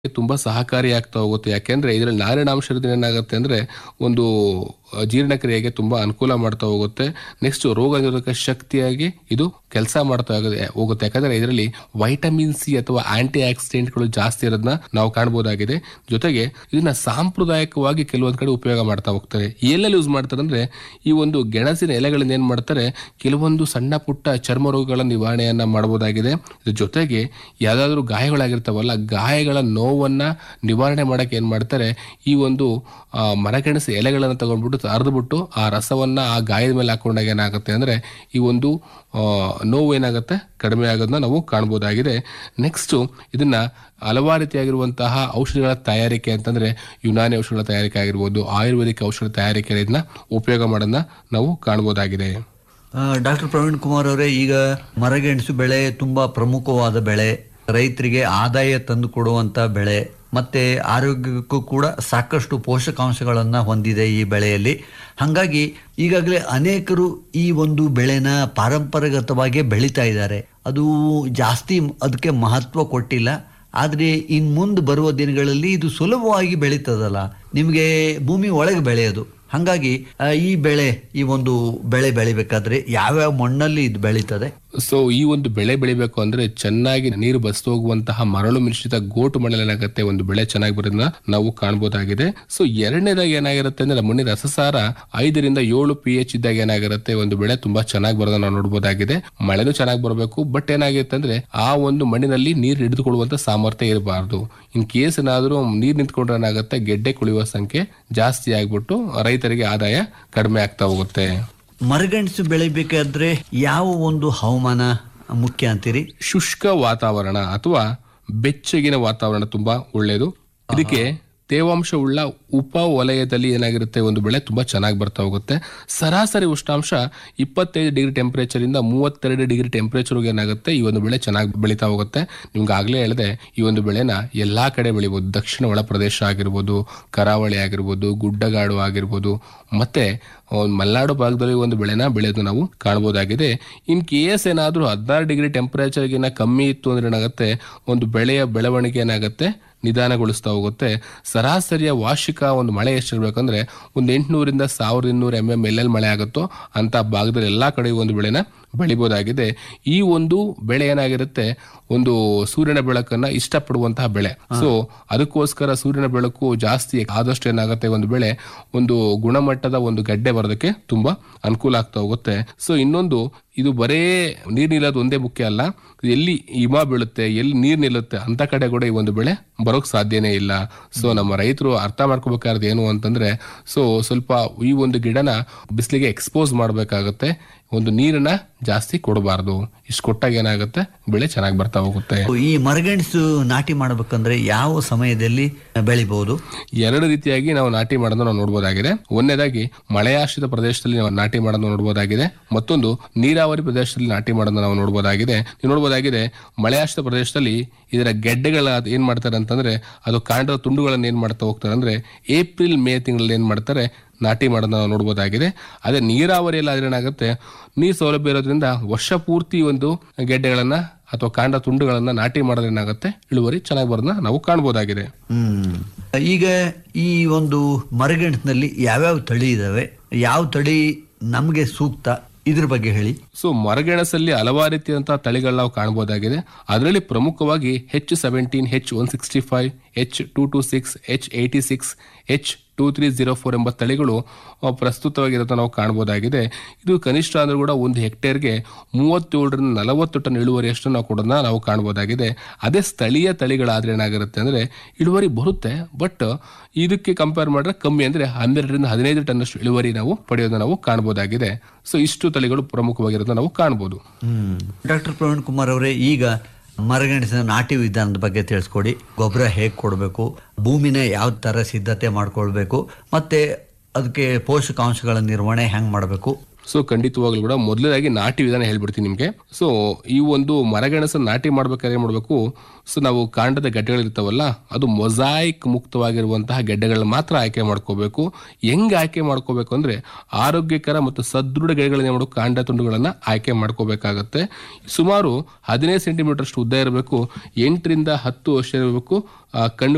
ತುಂಬಾ ಸಹಕಾರಿ ಆಗ್ತಾ ಹೋಗುತ್ತೆ ಯಾಕೆಂದ್ರೆ ಇದರಲ್ಲಿ ನಾರಿನಾಂಶ ಇರೋದ್ರಿಂದ ಏನಾಗುತ್ತೆ ಅಂದ್ರೆ ಒಂದು ಅಹ್, ಜೀರ್ಣಕ್ರಿಯೆಗೆ ತುಂಬಾ ಅನುಕೂಲ ಮಾಡ್ತಾ ಹೋಗುತ್ತೆ ನೆಕ್ಸ್ಟ್ ರೋಗ ನಿರೋಧಕ ಶಕ್ತಿಯಾಗಿ ಇದು ಕೆಲಸ ಮಾಡ್ತಾ ಹೋಗುತ್ತೆ ಹೋಗುತ್ತೆ ಯಾಕಂದ್ರೆ ಇದರಲ್ಲಿ ವೈಟಮಿನ್ ಸಿ ಅಥವಾ ಆಂಟಿ ಆಕ್ಸಿಡೆಂಟ್ಗಳು ಜಾಸ್ತಿ ಇರೋದನ್ನ ನಾವು ಕಾಣಬಹುದಾಗಿದೆ ಜೊತೆಗೆ ಇದನ್ನ ಸಾಂಪ್ರದಾಯಿಕವಾಗಿ ಕೆಲವೊಂದ್ ಕಡೆ ಉಪಯೋಗ ಮಾಡ್ತಾ ಹೋಗ್ತಾರೆ ಎಲ್ಲೆಲ್ಲಿ ಯೂಸ್ ಮಾಡ್ತಾರೆ ಅಂದ್ರೆ ಈ ಒಂದು ಗೆಣಸಿನ ಎಲೆಗಳನ್ನ ಏನ್ ಮಾಡ್ತಾರೆ ಕೆಲವೊಂದು ಸಣ್ಣ ಪುಟ್ಟ ಚರ್ಮ ರೋಗಗಳ ನಿವಾರಣೆಯನ್ನ ಮಾಡಬಹುದಾಗಿದೆ ಇದ್ರ ಜೊತೆಗೆ ಯಾವ್ದಾದ್ರು ಗಾಯಗಳಾಗಿರ್ತಾವಲ್ಲ ಗಾಯಗಳ ನೋವನ್ನ ನಿವಾರಣೆ ಮಾಡಕ್ಕೆ ಏನ್ ಮಾಡ್ತಾರೆ ಈ ಒಂದು ಆ, ಮರಗೆಣಸು ಎಲೆಗಳನ್ನ ತಗೊಂಡ್ಬಿಟ್ಟು ಅರ್ದ್ಬಿಟ್ಟು ಆ ರಸವನ್ನ ಆ ಗಾಯದ ಮೇಲೆ ಹಾಕೊಂಡಾಗ ಏನಾಗುತ್ತೆ ಅಂದ್ರೆ ಈ ಒಂದು ಆ, ನೋವು ಏನಾಗುತ್ತೆ ಕಡಿಮೆ ಆಗೋದನ್ನ ನಾವು ಕಾಣಬಹುದಾಗಿದೆ ನೆಕ್ಸ್ಟ್ ಇದನ್ನ ಹಲವಾರು ರೀತಿಯಾಗಿರುವಂತಹ ಔಷಧಿಗಳ ತಯಾರಿಕೆ ಅಂತಂದ್ರೆ ಯುನಾನಿ ಔಷಧಿಗಳ ತಯಾರಿಕೆ ಆಗಿರ್ಬೋದು ಆಯುರ್ವೇದಿಕ್ ಔಷಧ ತಯಾರಿಕೆ ಇದನ್ನ ಉಪಯೋಗ ಮಾಡೋದನ್ನ ನಾವು ಕಾಣಬಹುದಾಗಿದೆ ಡಾಕ್ಟರ್ ಪ್ರವೀಣ್ ಕುಮಾರ್ ಅವರೇ ಈಗ ಮರಗೆಣಸು ಬೆಳೆ ತುಂಬಾ ಪ್ರಮುಖವಾದ ಬೆಳೆ ರೈತರಿಗೆ ಆದಾಯ ತಂದು ಕೊಡುವಂತ ಬೆಳೆ ಮತ್ತೆ ಆರೋಗ್ಯಕ್ಕೂ ಕೂಡ ಸಾಕಷ್ಟು ಪೋಷಕಾಂಶಗಳನ್ನ ಹೊಂದಿದೆ ಈ ಬೆಳೆಯಲ್ಲಿ ಹಾಗಾಗಿ ಈಗಾಗಲೇ ಅನೇಕರು ಈ ಒಂದು ಬೆಳೆನ ಪಾರಂಪರಾಗತವಾಗಿ ಬೆಳೀತಾ ಇದ್ದಾರೆ ಅದು ಜಾಸ್ತಿ ಅದಕ್ಕೆ ಮಹತ್ವ ಕೊಟ್ಟಿಲ್ಲ ಆದರೆ ಇನ್ ಮುಂದೆ ಬರುವ ದಿನಗಳಲ್ಲಿ ಇದು ಸುಲಭವಾಗಿ ಬೆಳೀತದಲ್ಲ ನಿಮಗೆ ಭೂಮಿ ಒಳಗೆ ಬೆಳೆಯೋದು ಹಾಗಾಗಿ ಆ, ಈ ಬೆಳೆ ಈ ಒಂದು ಬೆಳೆ ಬೆಳಿಬೇಕಾದ್ರೆ ಯಾವ್ಯಾವ ಮಣ್ಣಲ್ಲಿ ಇದು ಬೆಳೀತದೆ ಸೊ ಈ ಒಂದು ಬೆಳೆ ಬೆಳಿಬೇಕು ಅಂದ್ರೆ ಚೆನ್ನಾಗಿ ನೀರು ಬಸ್ತು ಹೋಗುವಂತಹ ಮರಳು ಮಿಶ್ರಿತ ಗೋಟು ಮಣ್ಣಲ್ಲಿ ಏನಾಗುತ್ತೆ ಒಂದು ಬೆಳೆ ಚೆನ್ನಾಗಿ ಬರೋದನ್ನ ನಾವು ಕಾಣಬಹುದಾಗಿದೆ ಸೊ ಎರಡನೇದಾಗಿ ಏನಾಗಿರುತ್ತೆ ಅಂದ್ರೆ ಮಣ್ಣಿನ ರಸಸಾರ ಐದರಿಂದ ಏಳು ಪಿ ಎಚ್ ಇದ್ದಾಗ ಏನಾಗಿರುತ್ತೆ ಒಂದು ಬೆಳೆ ತುಂಬಾ ಚೆನ್ನಾಗಿ ಬರೋದನ್ನ ನಾವು ನೋಡಬಹುದಾಗಿದೆ ಮಳೆನೂ ಚೆನ್ನಾಗಿ ಬರಬೇಕು ಬಟ್ ಏನಾಗಿರುತ್ತೆ ಅಂದ್ರೆ ಆ ಒಂದು ಮಣ್ಣಿನಲ್ಲಿ ನೀರು ಹಿಡಿದುಕೊಳ್ಳುವಂತ ಸಾಮರ್ಥ್ಯ ಇರಬಾರ್ದು ಇನ್ ಕೇಸ್ ಏನಾದ್ರೂ ನೀರ್ ನಿಂತ್ಕೊಂಡ್ರೆ ಏನಾಗುತ್ತೆ ಗೆಡ್ಡೆ ಕುಳಿಯುವ ಸಂಖ್ಯೆ ಜಾಸ್ತಿ ಆಗ್ಬಿಟ್ಟು ರೈತರಿಗೆ ಆದಾಯ ಕಡಿಮೆ ಆಗ್ತಾ ಹೋಗುತ್ತೆ ಮರಗೆಣಸು ಬೆಳಿಬೇಕಾದ್ರೆ ಯಾವ ಒಂದು ಹವಾಮಾನ ಮುಖ್ಯ ಅಂತೀರಿ ಶುಷ್ಕ ವಾತಾವರಣ ಅಥವಾ ಬೆಚ್ಚಗಿನ ವಾತಾವರಣ ತುಂಬಾ ಒಳ್ಳೆಯದು ಇದಕ್ಕೆ ತೇವಾಂಶ ಉಳ್ಳ ಉಪ ವಲಯದಲ್ಲಿ ಏನಾಗಿರುತ್ತೆ ಒಂದು ಬೆಳೆ ತುಂಬಾ ಚೆನ್ನಾಗಿ ಬರ್ತಾ ಹೋಗುತ್ತೆ ಸರಾಸರಿ ಉಷ್ಣಾಂಶ ಇಪ್ಪತ್ತೈದು ಡಿಗ್ರಿ ಟೆಂಪರೇಚರ್ ಇಂದ ಮೂವತ್ತೆರಡು ಡಿಗ್ರಿ ಟೆಂಪರೇಚರ್ ಏನಾಗುತ್ತೆ ಈ ಒಂದು ಬೆಳೆ ಚೆನ್ನಾಗಿ ಬೆಳೀತಾ ಹೋಗುತ್ತೆ ನಿಮ್ಗೆ ಆಗ್ಲೇ ಹೇಳಿದೆ ಈ ಒಂದು ಬೆಳೆನ ಎಲ್ಲಾ ಕಡೆ ಬೆಳಿಬಹುದು ದಕ್ಷಿಣ ಒಳ ಪ್ರದೇಶ ಆಗಿರ್ಬೋದು ಕರಾವಳಿ ಆಗಿರ್ಬೋದು ಗುಡ್ಡಗಾಡು ಆಗಿರ್ಬೋದು ಮತ್ತೆ ಒಂದು ಮಲೆನಾಡು ಭಾಗದಲ್ಲಿ ಒಂದು ಬೆಳೆನ ಬೆಳೆದು ನಾವು ಕಾಣಬಹುದಾಗಿದೆ ಇನ್ ಕೇಸ್ ಏನಾದ್ರೂ ಹದಿನಾರು ಡಿಗ್ರಿ ಟೆಂಪರೇಚರ್ಗಿನ ಕಮ್ಮಿ ಇತ್ತು ಅಂದ್ರೆ ಏನಾಗುತ್ತೆ ಒಂದು ಬೆಳೆಯ ಬೆಳವಣಿಗೆ ಏನಾಗುತ್ತೆ ನಿಧಾನಗೊಳಿಸ್ತಾ ಹೋಗುತ್ತೆ ಸರಾಸರಿಯ ವಾರ್ಷಿಕ ಒಂದು ಮಳೆ ಎಷ್ಟಿರ್ಬೇಕಂದ್ರೆ ಒಂದು ಎಂಟುನೂರಿಂದ ಸಾವಿರದ ಇನ್ನೂರು ಎಂ ಎಂ ಎಲ್ಲೆಲ್ಲಿ ಮಳೆ ಆಗುತ್ತೋ ಅಂತ ಭಾಗದಲ್ಲಿ ಎಲ್ಲಾ ಕಡೆ ಒಂದು ಬೆಳೆನ ಬೆಳಿಬೋದಾಗಿದೆ ಈ ಒಂದು ಬೆಳೆ ಏನಾಗಿರುತ್ತೆ ಒಂದು ಸೂರ್ಯನ ಬೆಳಕನ್ನ ಇಷ್ಟಪಡುವಂತಹ ಬೆಳೆ ಸೊ ಅದಕ್ಕೋಸ್ಕರ ಸೂರ್ಯನ ಬೆಳಕು ಜಾಸ್ತಿ ಆದಷ್ಟು ಏನಾಗುತ್ತೆ ಒಂದು ಬೆಳೆ ಒಂದು ಗುಣಮಟ್ಟದ ಒಂದು ಗಡ್ಡೆ ಬರೋದಕ್ಕೆ ತುಂಬಾ ಅನುಕೂಲ ಆಗ್ತಾ ಹೋಗುತ್ತೆ ಸೊ ಇನ್ನೊಂದು ಇದು ಬರೇ ನೀರ್ ನಿಲ್ಲೋದು ಒಂದೇ ಮುಖ್ಯ ಅಲ್ಲ ಎಲ್ಲಿ ಹಿಮ ಬೀಳುತ್ತೆ ಎಲ್ಲಿ ನೀರ್ ನಿಲ್ಲುತ್ತೆ ಅಂತ ಕಡೆ ಕೂಡ ಈ ಒಂದು ಬೆಳೆ ಬರೋಕ್ ಸಾಧ್ಯನೇ ಇಲ್ಲ ಸೊ ನಮ್ಮ ರೈತರು ಅರ್ಥ ಮಾಡ್ಕೋಬೇಕಾದ್ರೆ ಏನು ಅಂತಂದ್ರೆ ಸೊ ಸ್ವಲ್ಪ ಈ ಒಂದು ಗಿಡನ ಬಿಸಿಲಿಗೆ ಎಕ್ಸ್ಪೋಸ್ ಮಾಡ್ಬೇಕಾಗತ್ತೆ ಒಂದು ನೀರನ್ನ ಜಾಸ್ತಿ ಕೊಡಬಾರ್ದು ಇಷ್ಟು ಕೊಟ್ಟಾಗ ಏನಾಗುತ್ತೆ ಬೆಳೆ ಚೆನ್ನಾಗಿ ಬರ್ತಾ ಹೋಗುತ್ತೆ ಈ ಮರಗೆಣಸು ನಾಟಿ ಮಾಡಬೇಕಂದ್ರೆ ಯಾವ ಸಮಯದಲ್ಲಿ ಬೆಳಿಬಹುದು ಎರಡು ರೀತಿಯಾಗಿ ನಾವು ನಾಟಿ ಮಾಡೋದನ್ನ ನಾವು ನೋಡಬಹುದಾಗಿದೆ ಒಂದನೇದಾಗಿ ಮಳೆಯಾಶ್ರಿತ ಪ್ರದೇಶದಲ್ಲಿ ನಾವು ನಾಟಿ ಮಾಡೋದನ್ನ ನೋಡಬಹುದಾಗಿದೆ ಮತ್ತೊಂದು ನೀರಾವರಿ ಪ್ರದೇಶದಲ್ಲಿ ನಾಟಿ ಮಾಡೋದನ್ನ ನಾವು ನೋಡಬಹುದಾಗಿದೆ ನೀವು ನೋಡಬಹುದಾಗಿದೆ ಮಳೆಯಾಶ್ರಿತ ಪ್ರದೇಶದಲ್ಲಿ ಇದರ ಗೆಡ್ಡೆಗಳ ಏನ್ ಮಾಡ್ತಾರೆ ಅಂತಂದ್ರೆ ಅದು ಕಾಂಡದ ತುಂಡುಗಳನ್ನ ಏನ್ ಮಾಡ್ತಾ ಹೋಗ್ತಾರೆ ಅಂದ್ರೆ ಏಪ್ರಿಲ್ ಮೇ ತಿಂಗಳಲ್ಲಿ ಏನ್ ಮಾಡ್ತಾರೆ ನಾಟಿ ಮಾಡೋದನ್ನ ನಾವು ನೋಡಬಹುದಾಗಿದೆ ಅದೇ ನೀರಾವರಿಯಲ್ಲಿ ಆದ್ರೆ ಏನಾಗುತ್ತೆ ನೀರ್ ಸೌಲಭ್ಯ ಇರೋದ್ರಿಂದ ವರ್ಷ ಪೂರ್ತಿ ಒಂದು ಗೆಡ್ಡೆಗಳನ್ನ ಅಥವಾ ಕಾಂಡ ತುಂಡುಗಳನ್ನ ನಾಟಿ ಮಾಡೋದ್ರೆ ಏನಾಗುತ್ತೆ ಇಳುವರಿ ಚೆನ್ನಾಗಿ ಬರೋದನ್ನ ನಾವು ಕಾಣಬಹುದಾಗಿದೆ ಹ್ಮ್ ಈಗ ಈ ಒಂದು ಮರಗೆಣಸಿನಲ್ಲಿ ಯಾವ್ಯಾವ ತಳಿ ಇದಾವೆ ಯಾವ ತಳಿ ನಮಗೆ ಸೂಕ್ತ ಇದ್ರ ಬಗ್ಗೆ ಹೇಳಿ ಸೊ ಮರಗೆಣಸಲ್ಲಿ ಹಲವಾರು ರೀತಿಯಾದಂತಹ ತಳಿಗಳು ನಾವು ಕಾಣಬಹುದಾಗಿದೆ ಅದರಲ್ಲಿ ಪ್ರಮುಖವಾಗಿ H seventeen H one sixty five H two two six H eighty six H two three zero four ಎಂಬ ತಳಿಗಳು ಆ, ಪ್ರಸ್ತುತವಾಗಿರೋದನ್ನ ನಾವು ಕಾಣಬಹುದಾಗಿದೆ ಇದು ಕನಿಷ್ಠ ಅಂದ್ರೂ ಕೂಡ ಒಂದು ಹೆಕ್ಟೇರ್ಗೆ ಮೂವತ್ತೇಳರಿಂದ ನಲವತ್ತು ಟನ್ ಇಳುವರಿಯಷ್ಟು ನಾವು ಕೊಡೋದನ್ನ ನಾವು ಕಾಣಬಹುದಾಗಿದೆ ಅದೇ ಸ್ಥಳೀಯ ತಳಿಗಳಾದ್ರೆ ಏನಾಗಿರುತ್ತೆ ಅಂದ್ರೆ ಇಳುವರಿ ಬರುತ್ತೆ ಬಟ್ ಇದಕ್ಕೆ ಕಂಪೇರ್ ಮಾಡಿದ್ರೆ ಕಮ್ಮಿ ಅಂದ್ರೆ ಹನ್ನೆರಡರಿಂದ ಹದಿನೈದು ಟನ್ ಅಷ್ಟು ಇಳುವರಿ ನಾವು ಪಡೆಯೋದನ್ನ ನಾವು ಕಾಣಬಹುದಾಗಿದೆ ಸೊ ಇಷ್ಟು ತಳಿಗಳು ಪ್ರಮುಖವಾಗಿರೋದನ್ನ ನಾವು ಕಾಣಬಹುದು ಹ್ಮ್ ಡಾಕ್ಟರ್ ಪ್ರವೀಣ್ ಕುಮಾರ್ ಅವರೇ ಈಗ ಮರಗೆಣಸಿನ ನಾಟಿ ವಿಧಾನದ ಬಗ್ಗೆ ತಿಳಿಸ್ಕೊಡಿ ಗೊಬ್ಬರ ಹೇಗೆ ಕೊಡಬೇಕು ಭೂಮಿನ ಯಾವ ಥರ ಸಿದ್ಧತೆ ಮಾಡ್ಕೊಳ್ಬೇಕು ಮತ್ತೆ ಅದಕ್ಕೆ ಪೋಷಕಾಂಶಗಳ ನಿರ್ವಹಣೆ ಹೆಂಗೆ ಮಾಡಬೇಕು ಸೊ ಖಂಡಿತವಾಗ್ಲೂ ಕೂಡ ಮೊದಲನೇದಾಗಿ ನಾಟಿ ವಿಧಾನ ಹೇಳ್ಬಿಡ್ತೀನಿ ನಿಮಗೆ ಸೊ ಈ ಒಂದು ಮರಗೆಣಸನ್ನು ನಾಟಿ ಮಾಡ್ಬೇಕಾದ್ರೆ ಏನ್ ಮಾಡಬೇಕು ಸೊ ನಾವು ಕಾಂಡದ ಗೆಡ್ಡೆಗಳಿರ್ತಾವಲ್ಲ ಅದು ಮೊಸಾಯಿಕ್ ಮುಕ್ತವಾಗಿರುವಂತಹ ಗೆಡ್ಡೆಗಳನ್ನ ಮಾತ್ರ ಆಯ್ಕೆ ಮಾಡ್ಕೋಬೇಕು ಹೆಂಗ್ ಆಯ್ಕೆ ಮಾಡ್ಕೋಬೇಕು ಅಂದ್ರೆ ಆರೋಗ್ಯಕರ ಮತ್ತು ಸದೃಢ ಗೆಡ್ಡೆಗಳನ್ನ ಮಾಡೋ ಕಾಂಡ ತುಂಡುಗಳನ್ನ ಆಯ್ಕೆ ಮಾಡ್ಕೋಬೇಕಾಗತ್ತೆ ಸುಮಾರು ಹದಿನೈದು ಸೆಂಟಿಮೀಟರ್ ಅಷ್ಟು ಉದ್ದ ಇರಬೇಕು ಎಂಟರಿಂದ ಹತ್ತು ವರ್ಷ ಇರಬೇಕು ಆ, ಕಣ್ಣು